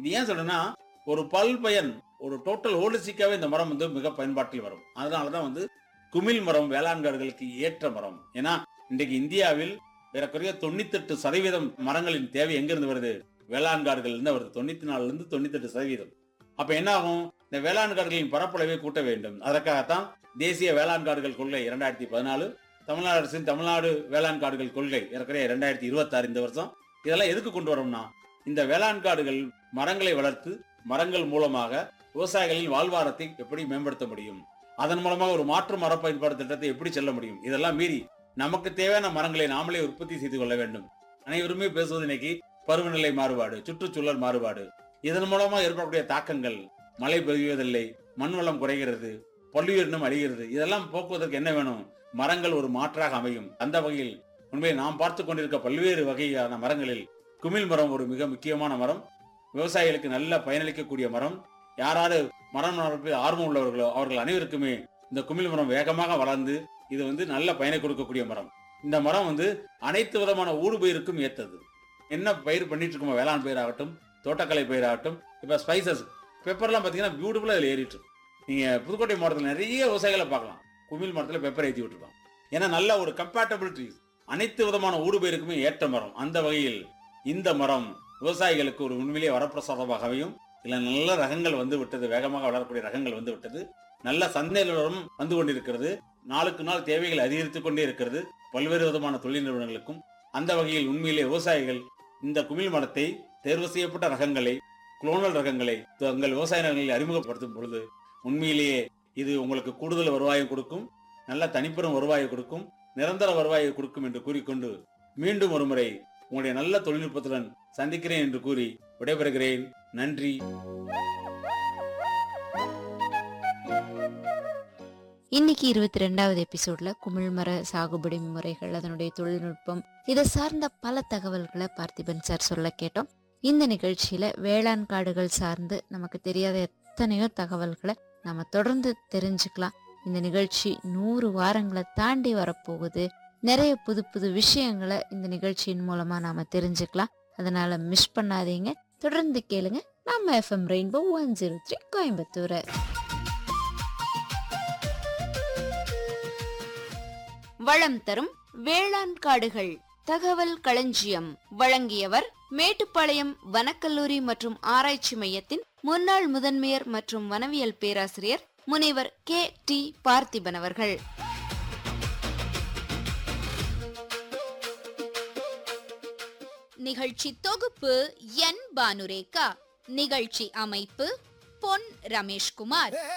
இது ஏன் சொல்றேன்னா ஒரு பல் பயன் ஒரு டோட்டல் ஹோலிஸ்டிக்காவே இந்த மரம் வந்து மிக பயன்பாட்டில் வரும் அதனாலதான் வந்து குமிழ் மரம் வேளாண்காரர்களுக்கு ஏற்ற மரம் ஏன்னா இன்றைக்கு இந்தியாவில் ஏறக்குறைய தொண்ணூத்தெட்டு சதவீதம் மரங்களின் தேவை எங்கிருந்து வருது வேளாண்கார்கள் இருந்து வருது தொண்ணூத்தி நாலுல இருந்து தொண்ணூத்தெட்டு சதவீதம் அப்ப என்ன ஆகும் இந்த வேளாண்காரர்களின் பரப்பளவை கூட்ட வேண்டும் அதற்காகத்தான் தேசிய வேளாண் காடுகள் கொள்கை இரண்டாயிரத்தி பதினாலு தமிழ்நாடு அரசின் தமிழ்நாடு வேளாண் காடுகள் கொள்கை ஏறக்குறைய இரண்டாயிரத்தி இருபத்தாறு இந்த வருஷம் இதெல்லாம் எதுக்கு கொண்டு வரோம்னா இந்த வேளாண் காடுகள் மரங்களை வளர்த்து மரங்கள் மூலமாக விவசாயிகளின் வாழ்வாரத்தை எப்படி மேம்படுத்த முடியும் அதன் மூலமாக ஒரு மாற்று மர பயன்பாடு திட்டத்தை எப்படி செல்ல முடியும் இதெல்லாம் மீறி நமக்கு தேவையான மரங்களை நாமளே உற்பத்தி செய்து கொள்ள வேண்டும் அனைவருமே பேசுவது இன்னைக்கு பருவநிலை மாறுபாடு சுற்றுச்சூழல் மாறுபாடு இதன் மூலமா ஏற்படக்கூடிய தாக்கங்கள் மழை பெய்வதில்லை மண் வளம் குறைகிறது பல்லுயிரினம் அழிகிறது இதெல்லாம் போக்குவதற்கு என்ன வேணும் மரங்கள் ஒரு மாற்றாக அமையும் அந்த வகையில் உண்மையை நாம் பார்த்து கொண்டிருக்க பல்வேறு வகையான மரங்களில் குமிழ் மரம் ஒரு மிக முக்கியமான மரம் விவசாயிகளுக்கு நல்ல பயனளிக்கக்கூடிய மரம் யாராரு மரம் வளர்ப்பில் ஆர்வம் உள்ளவர்களோ அவர்கள் அனைவருக்குமே இந்த குமிழ் மரம் வேகமாக வளர்ந்து இது வந்து நல்ல பயனை கொடுக்கக்கூடிய மரம் இந்த மரம் வந்து அனைத்து விதமான ஊடுபயிருக்கும் ஏத்தது என்ன பயிர் பண்ணிட்டு இருக்கோமோ வேளாண் பயிராகட்டும் தோட்டக்கலை பயிராகட்டும் இப்ப ஸ்பைசஸ் பெப்பர்லாம் பாத்தீங்கன்னா பியூட்டிஃபுல்லா இதுல ஏறிட்டு இருக்கு. நீங்க புதுக்கோட்டை மாவட்டத்தில் நிறைய விவசாயிகளை பார்க்கலாம் குமிழ் மரத்துல பெப்பர் ஏற்றி விட்டுருக்காங்க ஏன்னா நல்ல ஒரு கம்பேட்டபிலிட்டி அனைத்து விதமான ஊடுபயிருக்குமே ஏற்ற மரம் அந்த வகையில் இந்த மரம் விவசாயிகளுக்கு ஒரு உண்மையிலேயே வரப்பிரசாதமாகவும் இல்ல நல்ல ரகங்கள் வந்து விட்டது வேகமாக வளரக்கூடிய ரகங்கள் வந்து விட்டது நல்ல சந்தையிலும் வந்து கொண்டிருக்கிறது நாளுக்கு நாள் தேவைகள் அதிகரித்துக் கொண்டே இருக்கிறது பல்வேறு விதமான தொழில் நிறுவனங்களுக்கும் அந்த வகையில் உண்மையிலே விவசாயிகள் இந்த குமிழ் மரத்தை தேர்வு செய்யப்பட்ட ரகங்களை குளோனல் ரகங்களை தங்கள் விவசாய நிலங்களில் அறிமுகப்படுத்தும் பொழுது உண்மையிலேயே இது உங்களுக்கு கூடுதல் வருவாயை கொடுக்கும் நல்ல தனிப்பெரும் வருவாயை கொடுக்கும் நிரந்தர வருவாயை கொடுக்கும் என்று கூறிக்கொண்டு மீண்டும் ஒருமுறை உங்களுடைய நல்ல தொழில்நுட்பத்துடன் சந்திக்கிறேன் என்று கூறி விடைபெறுகிறேன் நன்றி இன்னைக்கு இருபத்தி ரெண்டாவது எபிசோட்ல குமிழ்மர சாகுபடி முறைகள் அதனுடைய தொழில்நுட்பம் இதை சார்ந்த பல தகவல்களை பார்த்திபன் சார் சொல்ல கேட்டோம் இந்த நிகழ்ச்சியில வேளாண் காடுகள் சார்ந்து நமக்கு தெரியாத எத்தனையோ தகவல்களை நம்ம தொடர்ந்து தெரிஞ்சுக்கலாம் இந்த நிகழ்ச்சி நூறு வாரங்களை தாண்டி வரப்போகுது நிறைய புது புது விஷயங்களை இந்த நிகழ்ச்சியின் மூலமா நாம தெரிஞ்சுக்கலாம் அதனால மிஸ் பண்ணாதீங்க தொடர்ந்து கேளுங்க நம்ம FM Rainbow one zero three Coimbatore வளம் தரும் வேளாண் காடுகள் தகவல் களஞ்சியம் வழங்கியவர் மேட்டுப்பாளையம் வனக்கல்லூரி மற்றும் ஆராய்ச்சி மையத்தின் முன்னாள் முதன்மையர் மற்றும் வனவியல் பேராசிரியர் முனைவர் கே டி பார்த்திபன் அவர்கள் நிகழ்ச்சி தொகுப்பு என் பானுரேகா நிகழ்ச்சி அமைப்பு பொன் ரமேஷ்குமார்